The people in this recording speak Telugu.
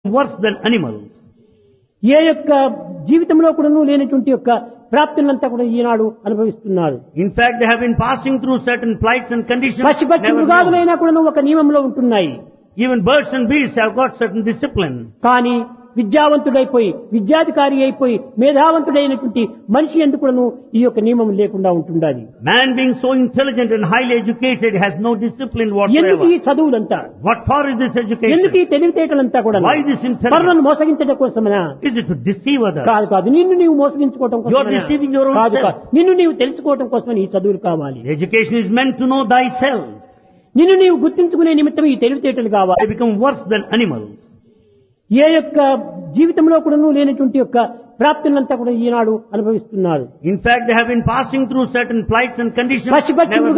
worse than animals. ఏ యొక్క జీవితంలో కూడాను లేనటువంటి యొక్క ప్రాప్తులంతా కూడా ఈనాడు అనుభవిస్తున్నారు In fact, they have been passing through certain plights and conditions. పశు పక్షి never known. మృగాదులైనా కూడాను ఒక నియమంలో ఉంటున్నాయి Even birds and beasts have got certain discipline. కానీ విద్యావంతుడైపోయి విద్యాధికారి అయిపోయి మేధావంతుడైనటువంటి మనిషి ఎందుకు కూడాను ఈ యొక్క నియమం లేకుండా ఉంటుండాలి Man being so intelligent and highly educated has no discipline ఎందుకు ఈ whatsoever. చదువులంతా What for is this ఎందుకు education? ఈ తెలివితేటలంతా కూడా Why this intelligence? పరులను మోసగించడం కోసమనా Is it to deceive others? కాదు కాదు నిన్ను నీవు మోసగించుకోవటం You are కోసమనా? deceiving your own కాదు self. కాదు నిన్ను నీవు తెలుసుకోవటం కోసమని ఈ చదువులు కావాలి Education is meant to know thyself. నిన్ను నీవు గుర్తించుకునే నిమిత్తం ఈ తెలివితేటలు కావాలి They become worse than animals. ఏ యొక్క జీవితంలో కూడాను లేనటువంటి యొక్క ప్రాప్తులంతా కూడా ఈనాడు అనుభవిస్తున్నారు In fact, they have been passing through certain plights and conditions. పశు పక్షి never